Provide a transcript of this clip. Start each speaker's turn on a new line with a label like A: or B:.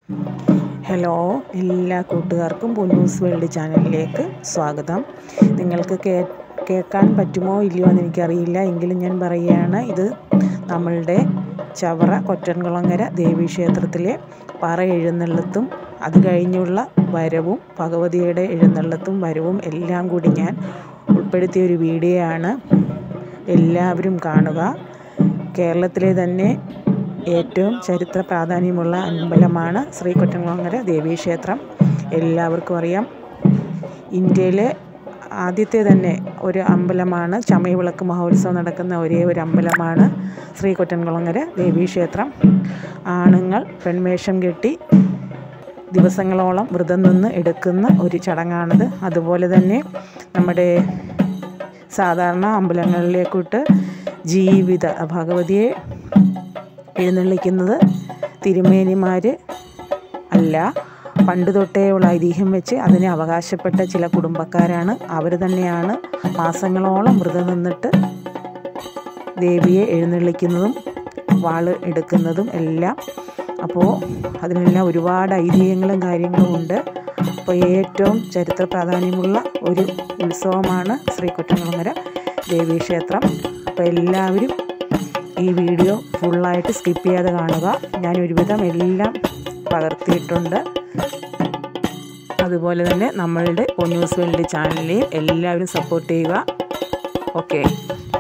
A: hello എല്ലാ കൂട്ടുകാർക്കും പൊന്നൂസ് world ചാനലിലേക്ക് സ്വാഗതം നിങ്ങൾക്ക് കേ കേൾക്കാൻ പറ്റുമോ ഇല്ലയോ എന്ന് എനിക്കറിയില്ല എങ്കിലും ഞാൻ പറയുകയാണ് ഇത് നമ്മളുടെ ചവറ കൊറ്റൻകുളങ്ങര ദേവീക്ഷേത്രത്തിലെ പറ എഴുന്നള്ളത്തും അത് കഴിഞ്ഞുള്ള വരവും ഭഗവതിയുടെ എഴുന്നള്ളത്തും വരവും എല്ലാം കൂടി ഞാൻ ഉൾപ്പെടുത്തിയ ഒരു വീഡിയോ ആണ് എല്ലാവരും കാണുക കേരളത്തിലെ തന്നെ ഏറ്റവും ചരിത്ര പ്രാധാന്യമുള്ള അമ്പലമാണ് ശ്രീ കൊറ്റൻകുളങ്ങര ദേവീക്ഷേത്രം എല്ലാവർക്കും അറിയാം ഇന്ത്യയിലെ ആദ്യത്തെ തന്നെ ഒരു അമ്പലമാണ് ചമയവിളക്ക് മഹോത്സവം നടക്കുന്ന ഒരേ ഒരു അമ്പലമാണ് ശ്രീ കൊറ്റൻകുളങ്ങര ദേവീക്ഷേത്രം ആണുങ്ങൾ പെൺവേഷം കെട്ടി ദിവസങ്ങളോളം വ്രതം നിന്ന് എടുക്കുന്ന ഒരു ചടങ്ങാണിത് അതുപോലെ തന്നെ നമ്മുടെ സാധാരണ അമ്പലങ്ങളിലേക്കിട്ട് ജീവിത ഭഗവതിയെ എഴുന്നള്ളിക്കുന്നത് തിരുമേനിമാർ അല്ല പണ്ട് തൊട്ടേയുള്ള ഐതിഹ്യം വെച്ച് അതിനെ അവകാശപ്പെട്ട ചില കുടുംബക്കാരാണ് അവർ തന്നെയാണ് മാസങ്ങളോളം വ്രതം നിന്നിട്ട് ദേവിയെ എഴുന്നള്ളിക്കുന്നതും വാള് എടുക്കുന്നതും എല്ലാം അപ്പോൾ അതിനെല്ലാം ഒരുപാട് ഐതിഹ്യങ്ങളും കാര്യങ്ങളും ഉണ്ട് അപ്പോൾ ഏറ്റവും ചരിത്ര പ്രാധാന്യമുള്ള ഒരു ഉത്സവമാണ് ശ്രീ കൊറ്റംകുളങ്ങര ദേവീക്ഷേത്രം അപ്പോൾ എല്ലാവരും ഈ വീഡിയോ ഫുള്ളായിട്ട് സ്കിപ്പ് ചെയ്യാതെ കാണുക ഞാൻ ഒരുവിധം എല്ലാം പകർത്തിയിട്ടുണ്ട് അതുപോലെ തന്നെ നമ്മളുടെ പൊന്നൂസ് വേൾഡ് ചാനലിൽ എല്ലാവരും സപ്പോർട്ട് ചെയ്യുക ഓക്കെ